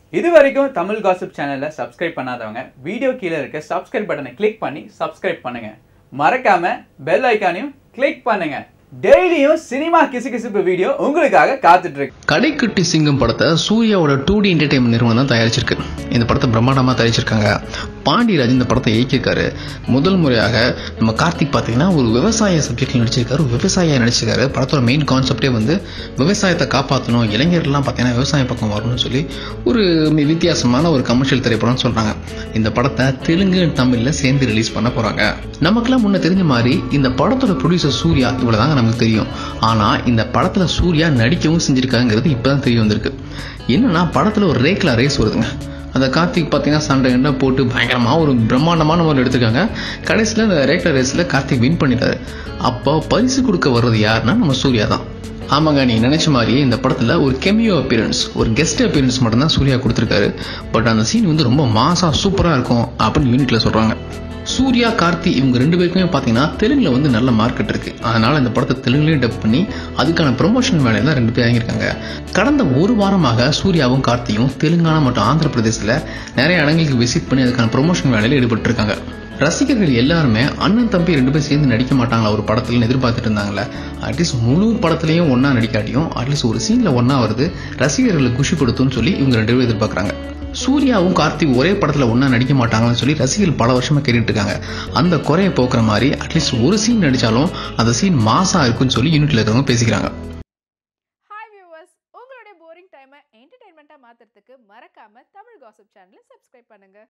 இது வரைக்கும் தமிழ் காசிப் சேனலை சப்ஸ்கிரைப் பண்ணாதவங்க வீடியோ கீழே இருக்க சப்ஸ்கிரைப் பட்டனை கிளிக் பண்ணி சப்ஸ்கிரைப் பண்ணுங்க மறக்காம பெல் ஐக்கானையும் கிளிக் பண்ணுங்க டெய்லியும் சினிமா கிசுகிசுப்பு வீடியோ உங்களுக்காக காத்துட்டு இருக்கு கடைக்குட்டி சிங்கம் படத்தை சூர்யாவோட டூ டி என்டர்டைன்மெண்ட் நிறுவனம் தான் தயாரிச்சிருக்கு இந்த படத்தை பிரம்மாண்டமாக தயாரிச்சிருக்காங்க பாண்டியராஜ் இந்த படத்தை இயக்கியிருக்காரு முதல் முறையாக நம்ம கார்த்திக் பார்த்தீங்கன்னா ஒரு விவசாய சப்ஜெக்டில் நடிச்சிருக்காரு ஒரு விவசாயியா நடிச்சிருக்காரு படத்தோட மெயின் கான்செப்டே வந்து விவசாயத்தை காப்பாற்றணும் இளைஞர்கள்லாம் பார்த்தீங்கன்னா விவசாய பக்கம் வரணும்னு சொல்லி ஒரு மி- வித்தியாசமான ஒரு கமர்ஷியல் திரைப்படம்னு சொல்கிறாங்க இந்த படத்தை தெலுங்கு தமிழில் சேர்ந்து ரிலீஸ் பண்ண போகிறாங்க நமக்கெல்லாம் முன்ன தெரிஞ்ச மாதிரி இந்த படத்தோட ப்ரொடியூசர் சூர்யா இவ்வளோதாங்க நமக்கு தெரியும் ஆனால் இந்த படத்தில் சூர்யா நடிக்கவும் செஞ்சிருக்காங்கிறது இப்போ தான் தெரிய வந்திருக்கு என்னன்னா படத்தில் ஒரு ரேக்லா ரேஸ் வருதுங்க அந்த கார்த்திக் பார்த்தீங்கன்னா சண்டை கண்டை போட்டு பயங்கரமாக ஒரு பிரம்மாண்டமான முறையில் எடுத்திருக்காங்க கடைசியில் அந்த ரேக்லா ரேஸில் கார்த்திக் வின் பண்ணிட்டாரு அப்போ பரிசு கொடுக்க வர்றது யாருன்னா நம்ம சூர்யா தான் ஆமாங்க நீ நினைச்ச மாதிரியே இந்த படத்தில் ஒரு கெமியோ அப்பியரன்ஸ் ஒரு கெஸ்ட் அப்பியரன்ஸ் மட்டும்தான் சூர்யா கொடுத்துருக்காரு பட் அந்த சீன் வந்து ரொம்ப மாசா சூப்பராக இருக்கும் அப்படின்னு யூனிட்ல சொல்கிறாங்க சூர்யா கார்த்தி இவங்க ரெண்டு பேருக்குமே பார்த்தீங்கன்னா தெலுங்குல வந்து நல்ல மார்க்கெட் இருக்கு அதனால இந்த படத்தை தெலுங்குலேயும் டப் பண்ணி அதுக்கான ப்ரொமோஷன் வேலையில ரெண்டு பேர் இறங்கியிருக்காங்க கடந்த ஒரு வாரமாக சூர்யாவும் கார்த்தியும் தெலுங்கானா மற்றும் ஆந்திர பிரதேசத்தில் நிறைய இடங்களுக்கு விசிட் பண்ணி அதுக்கான ப்ரொமோஷன் வேலையில் ஈடுபட்டு இருக்காங்க ரசிகர்கள் எல்லாருமே அண்ணன் தம்பி ரெண்டு பேரும் சேர்ந்து நடிக்க மாட்டாங்களா ஒரு படத்துல எதிர்பார்த்துட்டு இருந்தாங்களே அட்லீஸ்ட் முழு படத்துலையும் ஒண்ணா நடிக்காட்டியும் அட்லீஸ்ட் ஒரு சீன்ல ஒண்ணா வருது ரசிகர்களுக்கு குஷி கொடுத்துன்னு சொல்லி இவங்க ரெண்டு பேரும் எதிர்பார்க்கறாங்க சூர்யாவும் கார்த்திக் ஒரே படத்துல ஒண்ணா நடிக்க மாட்டாங்கன்னு சொல்லி ரசிகர்கள் பல வருஷமா கேட்டுட்டு இருக்காங்க அந்த குறையை போக்குற மாதிரி அட்லீஸ்ட் ஒரு சீன் நடிச்சாலும் அந்த சீன் மாசா இருக்குன்னு சொல்லி யூனிட்ல இருக்கவங்க பேசிக்கிறாங்க ஹாய் வியூவர்ஸ் உங்களுடைய போரிங் டைமை என்டர்டைன்மெண்ட்டாக மாற்றுறதுக்கு மறக்காம தமிழ் காசிப் சேனலை சப்ஸ்கிரைப் பண்ணுங்க